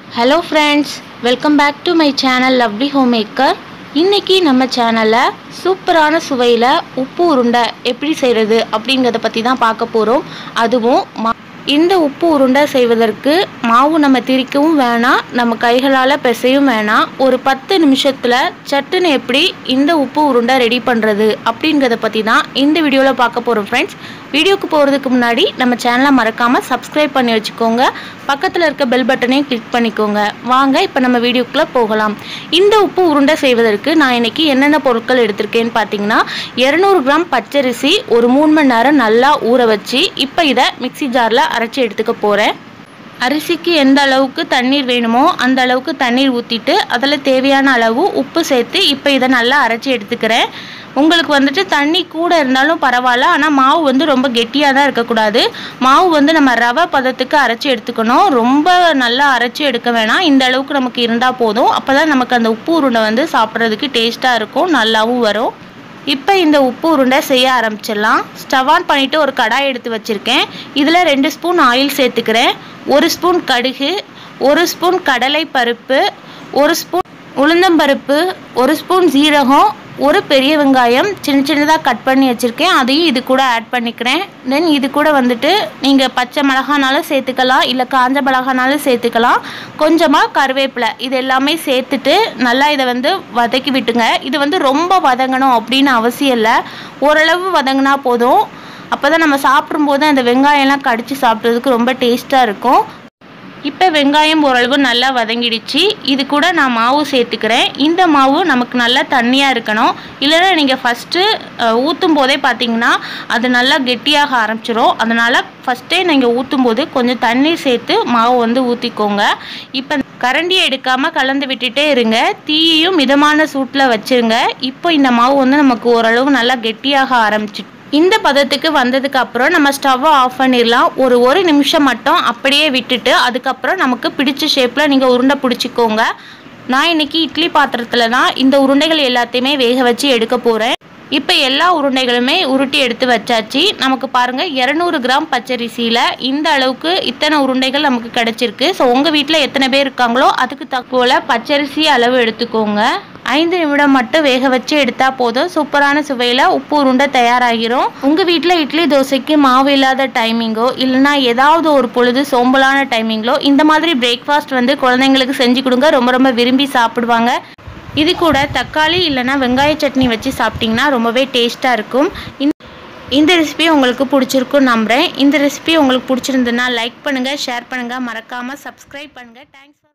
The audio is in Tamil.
hello friends welcome back to my channel lovely home maker இன்றைக்கி நம்ம சேனலில் சூப்பரான சுவையில் உப்பு உருண்டை எப்படி செய்கிறது அப்படிங்கிறத பற்றி தான் பார்க்க போகிறோம் அதுவும் மா இந்த உப்பு உருண்டை செய்வதற்கு மாவு நம்ம திரிக்கவும் வேணாம் நம்ம கைகளால் பிசையும் வேணாம் ஒரு பத்து நிமிஷத்தில் சட்டுன்னு எப்படி இந்த உப்பு உருண்டை ரெடி பண்ணுறது அப்படிங்கிறத பற்றி தான் இந்த வீடியோவில் பார்க்க போகிறோம் ஃப்ரெண்ட்ஸ் வீடியோக்கு போகிறதுக்கு முன்னாடி நம்ம சேனலை மறக்காமல் சப்ஸ்கிரைப் பண்ணி வச்சுக்கோங்க பக்கத்தில் இருக்க பெல் பட்டனையும் கிளிக் பண்ணிக்கோங்க வாங்க இப்போ நம்ம வீடியோக்குள்ளே போகலாம் இந்த உப்பு உருண்டை செய்வதற்கு நான் இன்னைக்கு என்னென்ன பொருட்கள் எடுத்திருக்கேன்னு பார்த்தீங்கன்னா இரநூறு கிராம் பச்சரிசி ஒரு மூணு மணி நேரம் நல்லா ஊற வச்சு இப்போ இதை மிக்ஸி ஜாரில் அரைச்சி எடுத்துக்க போகிறேன் அரிசிக்கு எந்த அளவுக்கு தண்ணீர் வேணுமோ அந்த அளவுக்கு தண்ணீர் ஊற்றிட்டு அதில் தேவையான அளவு உப்பு சேர்த்து இப்போ இதை நல்லா அரைச்சி எடுத்துக்கிறேன் உங்களுக்கு வந்துட்டு தண்ணி கூட இருந்தாலும் பரவாயில்ல ஆனால் மாவு வந்து ரொம்ப கெட்டியாக தான் இருக்கக்கூடாது மாவு வந்து நம்ம ரவை பதத்துக்கு அரைச்சி எடுத்துக்கணும் ரொம்ப நல்லா அரைச்சி எடுக்க வேணாம் இந்த அளவுக்கு நமக்கு இருந்தால் போதும் அப்போ தான் நமக்கு அந்த உப்பு உருண்டை வந்து சாப்பிட்றதுக்கு டேஸ்ட்டாக இருக்கும் நல்லாவும் வரும் இப்போ இந்த உப்பு உருண்டை செய்ய ஆரம்பிச்சிடலாம் ஸ்டவ் ஆன் பண்ணிவிட்டு ஒரு கடாய் எடுத்து வச்சுருக்கேன் இதில் ரெண்டு ஸ்பூன் ஆயில் சேர்த்துக்கிறேன் ஒரு ஸ்பூன் கடுகு ஒரு ஸ்பூன் கடலை பருப்பு ஒரு ஸ்பூன் உளுந்தம்பருப்பு ஒரு ஸ்பூன் ஜீரகம் ஒரு பெரிய வெங்காயம் சின்ன சின்னதாக கட் பண்ணி வச்சுருக்கேன் அதையும் இது கூட ஆட் பண்ணிக்கிறேன் தென் இது கூட வந்துட்டு நீங்கள் பச்சை மிளகானாலும் சேர்த்துக்கலாம் இல்லை காஞ்ச மிளகானாலும் சேர்த்துக்கலாம் கொஞ்சமாக கருவேப்பிலை இது எல்லாமே சேர்த்துட்டு நல்லா இதை வந்து வதக்கி விட்டுங்க இது வந்து ரொம்ப வதங்கணும் அப்படின்னு அவசியம் இல்லை ஓரளவு வதங்கினா போதும் அப்போ தான் நம்ம சாப்பிடும்போது அந்த வெங்காயம்லாம் கடித்து சாப்பிட்றதுக்கு ரொம்ப டேஸ்ட்டாக இருக்கும் இப்போ வெங்காயம் ஓரளவு நல்லா வதங்கிடுச்சு இது கூட நான் மாவு சேர்த்துக்கிறேன் இந்த மாவு நமக்கு நல்லா தண்ணியாக இருக்கணும் இல்லைன்னா நீங்கள் ஃபஸ்ட்டு ஊற்றும் போதே பார்த்தீங்கன்னா அது நல்லா கெட்டியாக ஆரம்பிச்சிரும் அதனால் ஃபஸ்ட்டே நீங்கள் ஊற்றும் போது கொஞ்சம் தண்ணீர் சேர்த்து மாவு வந்து ஊற்றிக்கோங்க இப்போ கரண்டியை எடுக்காமல் கலந்து விட்டுட்டே இருங்க தீயையும் மிதமான சூட்டில் வச்சுருங்க இப்போ இந்த மாவு வந்து நமக்கு ஓரளவு நல்லா கெட்டியாக ஆரம்பிச்சு இந்த பதத்துக்கு வந்ததுக்கு அப்புறம் நம்ம ஸ்டவ்வை ஆஃப் பண்ணிடலாம் ஒரு ஒரு நிமிஷம் மட்டும் அப்படியே விட்டுட்டு அதுக்கப்புறம் நமக்கு பிடிச்ச ஷேப்பில் நீங்கள் உருண்டை பிடிச்சிக்கோங்க நான் இன்னைக்கு இட்லி பாத்திரத்தில் தான் இந்த உருண்டைகள் எல்லாத்தையுமே வேக வச்சு எடுக்க போகிறேன் இப்போ எல்லா உருண்டைகளுமே உருட்டி எடுத்து வச்சாச்சு நமக்கு பாருங்கள் இரநூறு கிராம் பச்சரிசியில் இந்த அளவுக்கு இத்தனை உருண்டைகள் நமக்கு கிடச்சிருக்கு ஸோ உங்கள் வீட்டில் எத்தனை பேர் இருக்காங்களோ அதுக்கு தக்கோல பச்சரிசி அளவு எடுத்துக்கோங்க ஐந்து நிமிடம் மட்டும் வேக வச்சு எடுத்தால் போதும் சூப்பரான சுவையில் உப்பு உருண்டை தயாராகிரும் உங்கள் வீட்டில் இட்லி தோசைக்கு மாவு இல்லாத டைமிங்கோ இல்லைனா ஏதாவது ஒரு பொழுது சோம்பலான டைமிங்களோ இந்த மாதிரி பிரேக்ஃபாஸ்ட் வந்து குழந்தைங்களுக்கு செஞ்சு கொடுங்க ரொம்ப ரொம்ப விரும்பி சாப்பிடுவாங்க இது கூட தக்காளி இல்லைனா வெங்காய சட்னி வச்சு சாப்பிட்டிங்கன்னா ரொம்பவே டேஸ்ட்டாக இருக்கும் இந்த ரெசிபி உங்களுக்கு பிடிச்சிருக்குன்னு நம்புகிறேன் இந்த ரெசிபி உங்களுக்கு பிடிச்சிருந்துன்னா லைக் பண்ணுங்கள் ஷேர் பண்ணுங்கள் மறக்காமல் சப்ஸ்கிரைப் பண்ணுங்கள் தேங்க்ஸ்